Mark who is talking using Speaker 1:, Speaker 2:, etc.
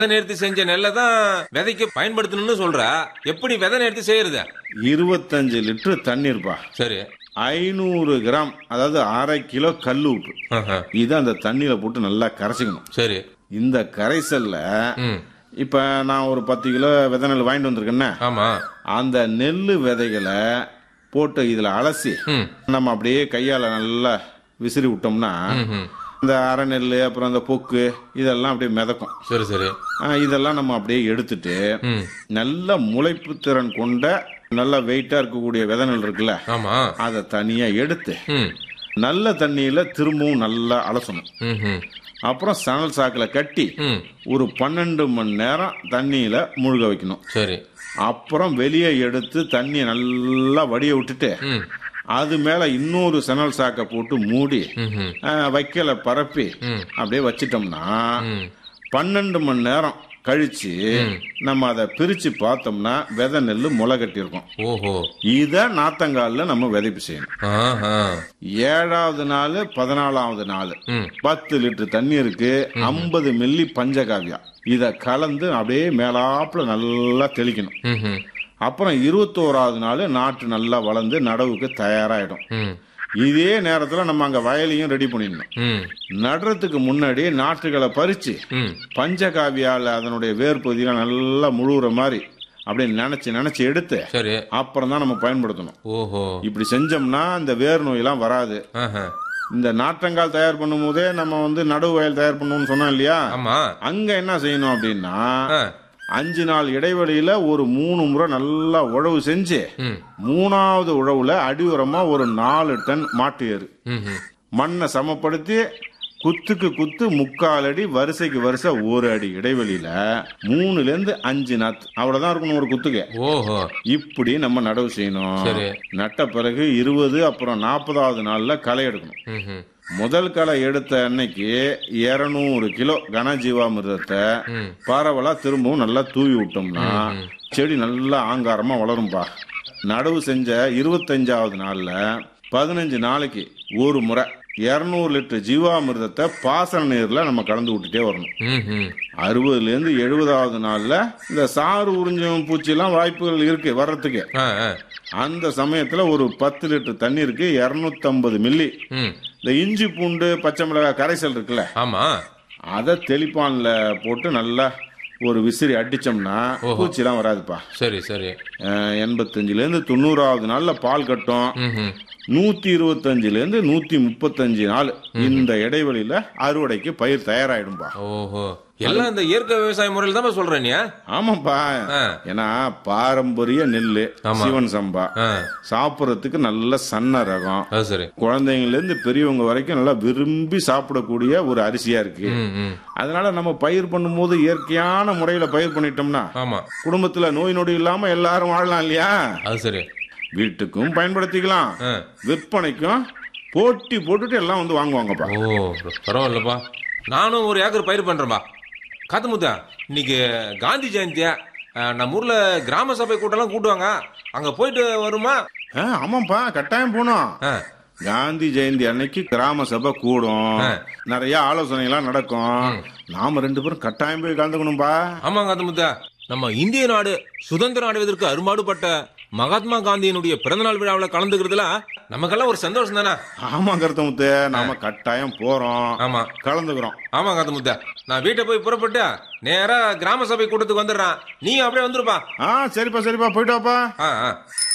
Speaker 1: விதை நேர்த்தி செஞ்ச நெல்லை தான் விதைக்கு பயன்படுத்தணும்னு சொல்ற எப்படி விதை நேர்த்தி செய்யறது
Speaker 2: இருபத்தஞ்சு லிட்டர் தண்ணீர்ப்பா
Speaker 1: சரி
Speaker 2: ஐநூறு கிராம் அதாவது அரை கிலோ கல் உப்பு
Speaker 1: ஆஹா.
Speaker 2: இதை அந்த தண்ணியில போட்டு நல்லா கரைச்சிக்கணும்
Speaker 1: சரி
Speaker 2: இந்த கரைசல்ல
Speaker 1: ம்
Speaker 2: இப்ப நான் ஒரு பத்து கிலோ விதை நெல் வாங்கிட்டு வந்திருக்கேன்னா
Speaker 1: ஆமா
Speaker 2: அந்த நெல் விதைகளை போட்டு இதுல அலசி
Speaker 1: ம்
Speaker 2: நம்ம அப்படியே கையால நல்லா விசிறி விட்டோம்னா
Speaker 1: ம்
Speaker 2: இந்த அரை நெல் அப்புறம் அந்த பொக்கு இதெல்லாம் அப்படியே மிதக்கும்
Speaker 1: சரி சரி
Speaker 2: ஆ, இதெல்லாம் நம்ம அப்படியே எடுத்துட்டு
Speaker 1: ம்
Speaker 2: நல்ல முளைப்பு திறன் கொண்ட நல்ல வெயிட்டா இருக்கக்கூடிய விதை நெல் இருக்குல்ல
Speaker 1: ஆமா
Speaker 2: அதை தனியா எடுத்து
Speaker 1: ம்
Speaker 2: நல்ல தண்ணியில திரும்பவும் நல்லா அலசணும்
Speaker 1: ம் ம்
Speaker 2: அப்புறம் சணல் சாக்கில் கட்டி
Speaker 1: ம்
Speaker 2: ஒரு பன்னெண்டு மணி நேரம் தண்ணியில முழுக வைக்கணும்
Speaker 1: சரி
Speaker 2: அப்புறம் வெளியே எடுத்து தண்ணியை நல்லா வடிய விட்டுட்டு
Speaker 1: ம்
Speaker 2: அது மேல இன்னொரு சணல் சாக்கை போட்டு மூடி
Speaker 1: ம் ம்
Speaker 2: ஆ, வைக்கல பரப்பி
Speaker 1: ம்.
Speaker 2: அப்படியே வச்சிட்டோம்னா
Speaker 1: ம்
Speaker 2: பன்னெண்டு மணி நேரம் கழிச்சு நம்ம அதை பிரிச்சு பார்த்தோம்னா விதை நெல் முளை கட்டியிருக்கோம்
Speaker 1: ஓஹோ
Speaker 2: இத நாத்தங்கால்ல நம்ம விதைப்பு செய்யணும்
Speaker 1: ஆஹா
Speaker 2: ஏழாவது நாள் பதினாலாவது நாள்
Speaker 1: ம்
Speaker 2: பத்து லிட்டர் தண்ணீருக்கு ஐம்பது மில்லி பஞ்சகாவியா இத கலந்து அப்படியே மேலாப்புல நல்லா தெளிக்கணும்
Speaker 1: ம் ம்
Speaker 2: அப்புறம் இருபத்தோராவது நாள் நாற்று நல்லா வளர்ந்து நடவுக்கு தயாராயிடும்
Speaker 1: ம்
Speaker 2: இதே நேரத்துல நம்ம அங்க வயலையும் ரெடி பண்ணிடணும்
Speaker 1: ம்
Speaker 2: நடுறதுக்கு முன்னாடி நாற்றுகளை பறிச்சு
Speaker 1: ம்
Speaker 2: பஞ்சகாவியால அதனுடைய வேர் பகுதியெல்லாம் நல்லா முழுகுற மாதிரி அப்படியே நினைச்சு நினைச்சு எடுத்து
Speaker 1: சரி
Speaker 2: அப்புறம் தான் நம்ம பயன்படுத்தணும்
Speaker 1: ஓஹோ
Speaker 2: இப்படி செஞ்சோம்னா இந்த வேர் நோயெல்லாம் வராது
Speaker 1: ஆஹா
Speaker 2: இந்த நாற்றங்கால் தயார் பண்ணும் போதே நம்ம வந்து நடுவு வயல் தயார் பண்ணுவோம்னு சொன்னோம் இல்லையா
Speaker 1: ஆமா
Speaker 2: அங்க என்ன செய்யணும் அப்படின்னா
Speaker 1: ஆ
Speaker 2: அஞ்சு நாள் இடைவெளியில ஒரு மூணு முறை நல்லா உழவு செஞ்சு
Speaker 1: ம்
Speaker 2: மூணாவது உழவுல அடி உரமா ஒரு நாலு டன் மாட்டு ஏறு
Speaker 1: ம் ம்
Speaker 2: மண்ணை சமப்படுத்தி குத்துக்கு குத்து முக்கால் அடி வரிசைக்கு வரிசை ஒரு அடி இடைவெளியில மூணுல இருந்து அஞ்சு நாத்து அவ்வளவுதான் இருக்கணும் ஒரு குத்துக்கு
Speaker 1: ஓஹோ
Speaker 2: இப்படி நம்ம நடவு செய்யணும்
Speaker 1: சரி.
Speaker 2: நட்ட பிறகு இருபது அப்புறம் நாற்பதாவது நாள்ல களை எடுக்கணும்
Speaker 1: ம் ம்
Speaker 2: முதல் களை எடுத்த அன்னைக்கு இருநூறு கிலோ கனஜீவாமிர்தத்தை
Speaker 1: ம்
Speaker 2: பரவலா திரும்பவும் நல்லா தூவி விட்டோம்னா செடி நல்லா ஆங்காரமா வளரும்பா நடவு செஞ்ச இருபத்தஞ்சாவது நாள்ல பதினஞ்சு நாளைக்கு ஒரு முறை இருநூறு லிட்டர் ஜீவாமிர்தத்தை பாசன நீர்ல நம்ம கலந்து விட்டுட்டே வரணும்
Speaker 1: ம் ம்
Speaker 2: அறுபதுல இருந்து எழுபதாவது நாள்ல இந்த சாறு உறிஞ்சும் பூச்சிலாம் வாய்ப்புகள் இருக்கு வர்றதுக்கு
Speaker 1: ஆ ஆ
Speaker 2: அந்த சமயத்துல ஒரு பத்து லிட்டர் தண்ணீருக்கு இருநூத்தம்பது மில்லி
Speaker 1: ம்
Speaker 2: இந்த இஞ்சி பூண்டு பச்சை மிளகாய் கரைசல் இருக்குல்ல
Speaker 1: ஆமா
Speaker 2: அதை தெளிப்பான்ல போட்டு நல்லா ஒரு விசிறி அடிச்சோம்னா பூச்சிலாம் வராதுப்பா
Speaker 1: சரி சரி
Speaker 2: அஹ், எண்பத்தஞ்சுல இருந்து தொண்ணூறாவது நாள்ல பால் கட்டும்
Speaker 1: ம் ம்
Speaker 2: நூத்தி இருபத்தஞ்சுல இருந்து நூத்தி முப்பத்தஞ்சு நாள் இந்த இடைவெளியில அறுவடைக்கு பயிர் தயாராயிடும்பா
Speaker 1: ஓஹோ எல்லாம் இந்த இயற்கை விவசாய முறையில் தான் சொல்றேன் நீ
Speaker 2: ஆமாப்பா
Speaker 1: ஆ.
Speaker 2: ஏன்னா பாரம்பரிய நெல்லு
Speaker 1: ஆமா.
Speaker 2: சிவன் சம்பா
Speaker 1: ஆ
Speaker 2: சாப்பிடறதுக்கு நல்ல சன்ன ரகம்
Speaker 1: அது சரி
Speaker 2: குழந்தைங்கள்ல இருந்து பெரியவங்க வரைக்கும் நல்லா விரும்பி சாப்பிடக்கூடிய ஒரு அரிசியா இருக்கு
Speaker 1: ம் ம்
Speaker 2: அதனால நம்ம பயிர் பண்ணும்போது இயற்கையான முறையில பயிர் பண்ணிட்டோம்னா
Speaker 1: ஆமா
Speaker 2: குடும்பத்துல நோய் நொடி இல்லாம எல்லாரும் வாழலாம் இல்லையா
Speaker 1: அது சரி
Speaker 2: வீட்டுக்கும் பயன்படுத்திக்கலாம்
Speaker 1: ஆ
Speaker 2: விற்பனைக்கும் போட்டி போட்டுட்டு எல்லாம் வந்து வாங்குவாங்கப்பா
Speaker 1: ஓ பரவாயில்லப்பா நானும் ஒரு ஏக்கர் பயிர் பண்றேன்பா காத்து முத்தா இன்னைக்கு காந்தி ஜெயந்தியா அஹ், நம்ம ஊர்ல கிராம சபை கூட்டம்லாம் கூட்டுவாங்க அங்க போயிட்டு வருமா
Speaker 2: ஆ, ஆமாப்பா கட்டாயம் போனோம்
Speaker 1: ஆ,
Speaker 2: காந்தி ஜெயந்தி அன்னைக்கு கிராம சபை கூடும்
Speaker 1: ஆ.
Speaker 2: நிறைய ஆலோசனை எல்லாம் நடக்கும் நாம ரெண்டு பேரும் கட்டாயம் போய் கலந்துக்கணும்பா
Speaker 1: ஆமா காத்து முத்தா நம்ம இந்திய நாடு சுதந்திரம் அடைவதற்கு அரும்பாடுபட்ட மகாத்மா காந்தியினுடைய பிறந்தநாள் விழாவில் கலந்துக்கிறதுல நமக்கெல்லாம் ஒரு சந்தோஷம் தானே
Speaker 2: ஆமா கருத்தமுத்து நாம கட்டாயம் போறோம்
Speaker 1: ஆமா
Speaker 2: கலந்துக்கிறோம்
Speaker 1: ஆமா காத்து முத்தா நான் வீட்டை போய் புறப்பட்டு நேரா கிராம சபை கூட்டத்துக்கு வந்துடுறேன் நீ அப்படியே வந்துருப்பா
Speaker 2: ஆ சரிப்பா சரிப்பா போயிட்டு வாப்பா
Speaker 1: ஆ ஆ